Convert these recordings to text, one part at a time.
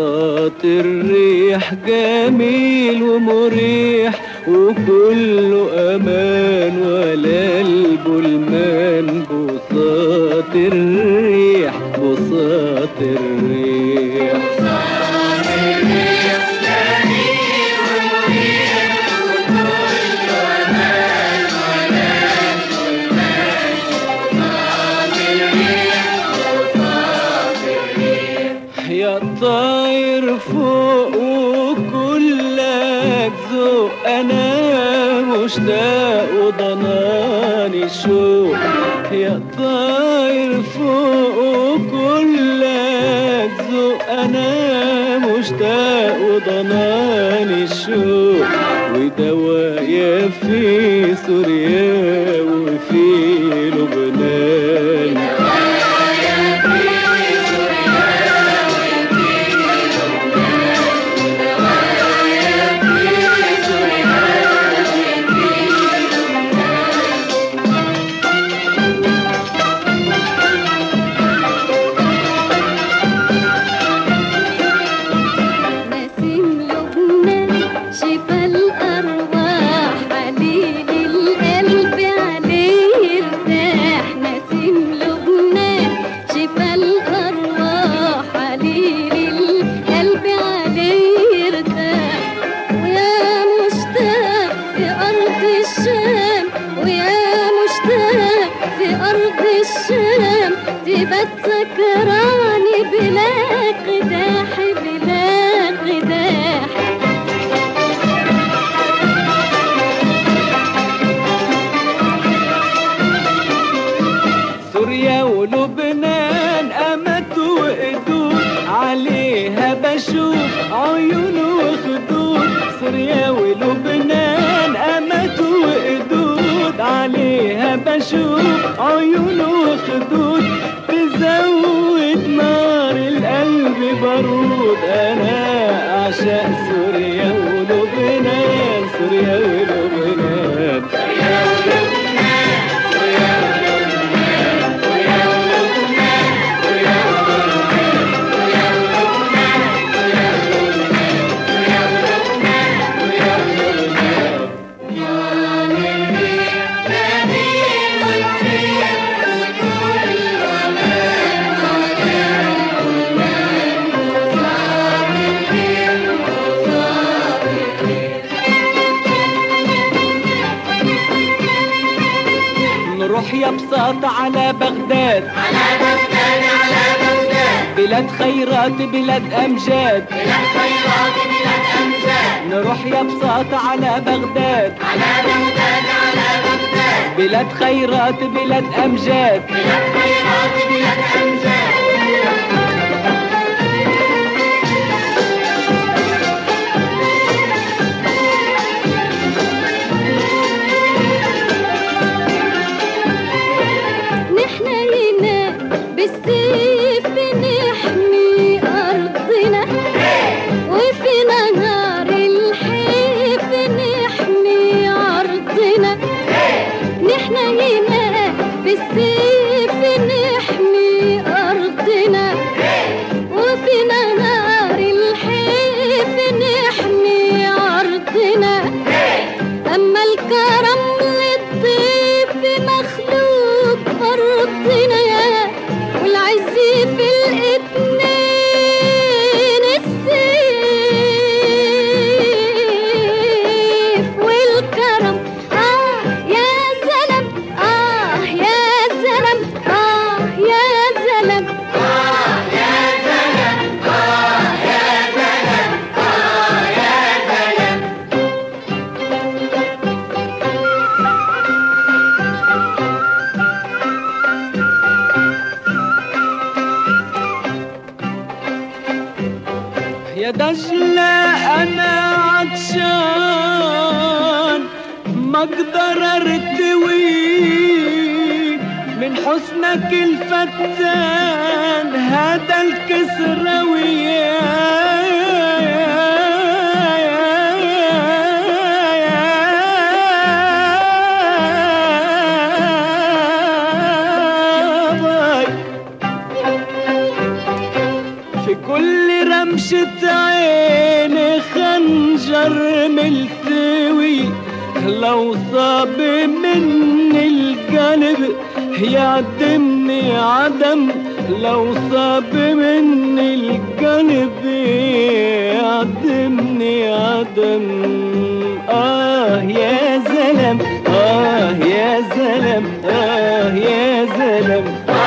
بساط الريح جميل ومريح وكله امان ولا البلمان بساط الريح بساط الريح يا طاير فوق وكلك ذوق انا مشتاق وضناني الشوق يا طاير فوق وكلك ذوق انا مشتاق وضناني الشوق ودوايا في سوريا وفي لبنان نسيم لبنان شفا الأرواح عليل القلب عليه يرتاح نسيم لبنان شفا الأرواح عليل القلب عليه يرتاح ويا مشتاق في أرض الشام ويا مشتاق في أرض الشام تبات سكراني بلا قداح بلا قداح سوريا ولبنان أمت وقدود عليها بشوف عيون وخدود سوريا ولبنان أمت وقدود عليها بشوف عيون وخدود تزود نار القلب بارود أنا أعشق سوريا ولبنان سوريا ولبنان نروح يا بساط على بغداد على بغداد على بغداد بلاد خيرات بلاد أمجاد بلاد خيرات بلاد أمجاد نروح يا بساط على بغداد على بغداد على بغداد بلاد خيرات بلاد أمجاد بلاد خيرات بلاد أمجاد نحن هنا بالسيف نحمي أرضنا وفي نهار الحيف نحمي أرضنا نحن هنا بالسيف نحمي أرضنا وفي نهار الحيف نحمي أرضنا أما الكرم للضيف مخلوق برضنا والعز في الاتنين السيف والكرم آه يا زلم آه يا زلم آه يا زلم يا دجلة أنا عطشان ما أقدر أرتوي من حسنك الفتان هذا الكسروي في كل رمى رمشة عيني خنجر ملتوي لو صاب مني القلب يعدمني عدم لو صاب مني القلب يعدمني عدم آه يا زلم آه يا زلم آه يا زلم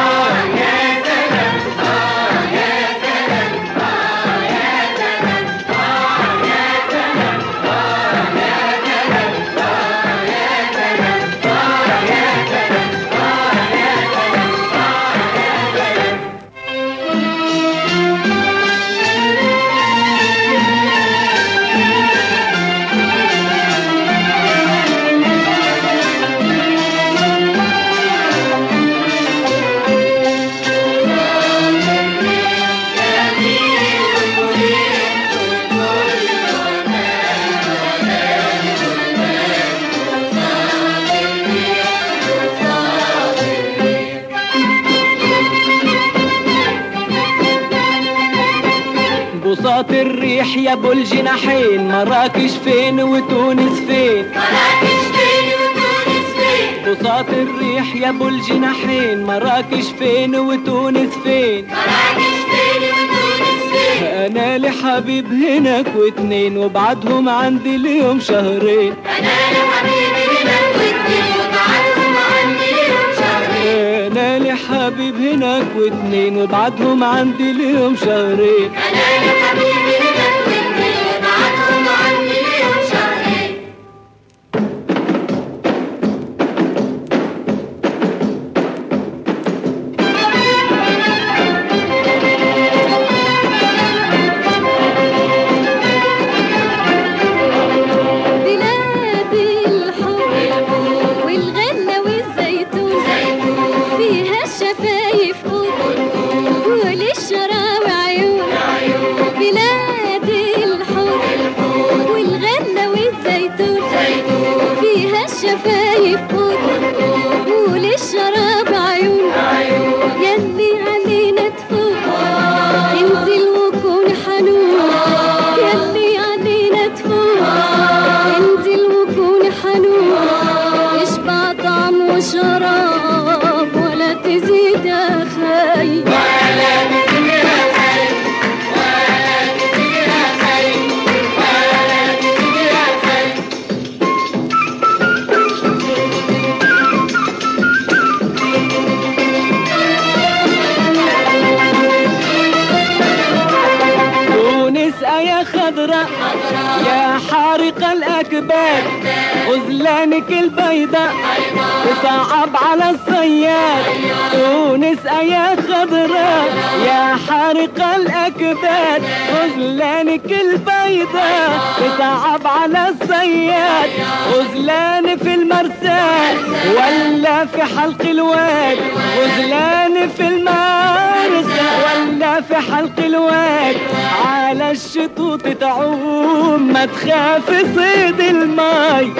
بساط الريح يا ابو الجناحين مراكش فين وتونس فين مراكش فين وتونس فين بساط الريح يا ابو الجناحين مراكش فين وتونس فين مراكش فين وتونس فين انا لحبيب هناك واتنين وبعدهم عندي اليوم شهرين انا لحبيبي هناك واتنين وبعدهم عندي ليهم شهرين انا لحبيب هناك واتنين وبعدهم عندي اليوم شهرين انا لحبيبي هناك واتنين وبعدهم عندي ليهم شهرين بلاد الحب والغلة والزيتون فيها الشفايف قوت وللشراوي عيون بلاد الحب والغلة والزيتون فيها الشفايف قوت وللشراب عيون يلي علينا تفوق انزل وكون حنون يلي علينا تفوق انزل وكون حنون اشبع طعم وشراب ولا تزيد يا خايف تونس يا خضراء يا حارق الأكباد غزلانك البيضاء تصعب على الصياد تونس يا خضراء يا حارق الأكباد غزلانك البيضاء تصعب على الصياد غزلان في المرسال ولا في حلق الواد غزلان في المرسال ولا في حلق الواد على الشطوط تعوم ما تخاف صيد الماي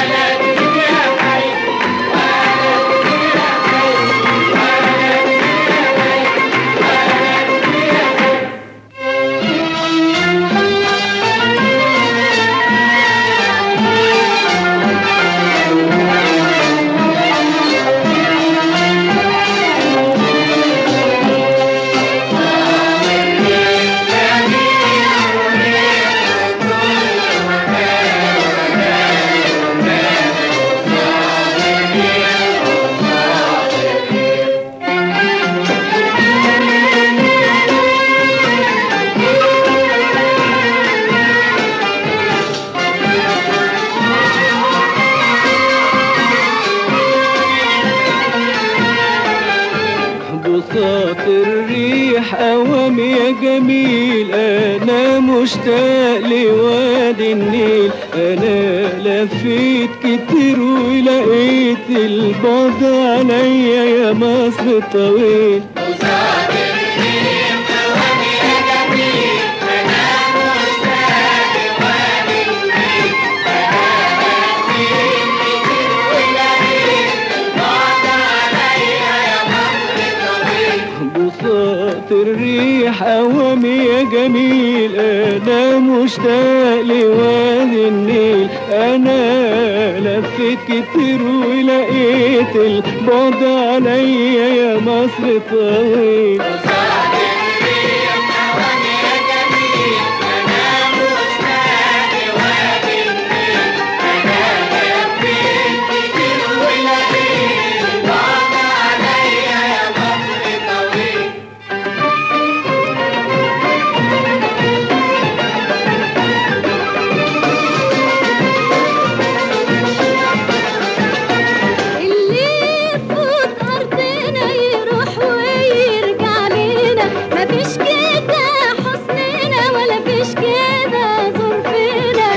بساط الريح أوام يا جميل أنا مشتاق لوادي النيل أنا لفيت كتير ولقيت البعد عليا يا مصر طويل بساط الريح أوام يا جميل النيل انا مشتاق لوادي النيل انا لفيت كتير ولقيت البعد عليا يا مصر طويل اللي يفوت أرضنا يروح ويرجع لنا مفيش كده حسننا ولا فيش كده ظرفنا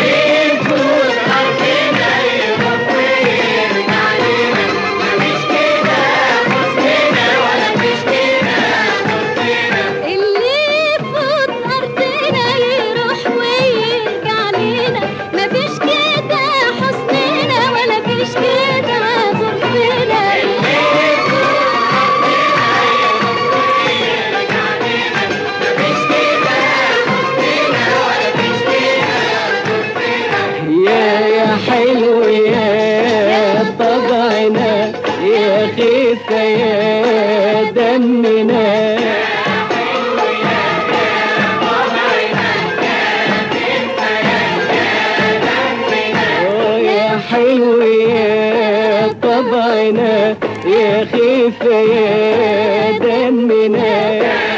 اللي يفوت أرضنا يروح ويرجع لنا مفيش كده حسننا ولا فيش كده ظرفنا يا يا حلو يا طبعنا يا خفة يا دمنا آه يا حلو يا طبعنا يا خفة يا دمنا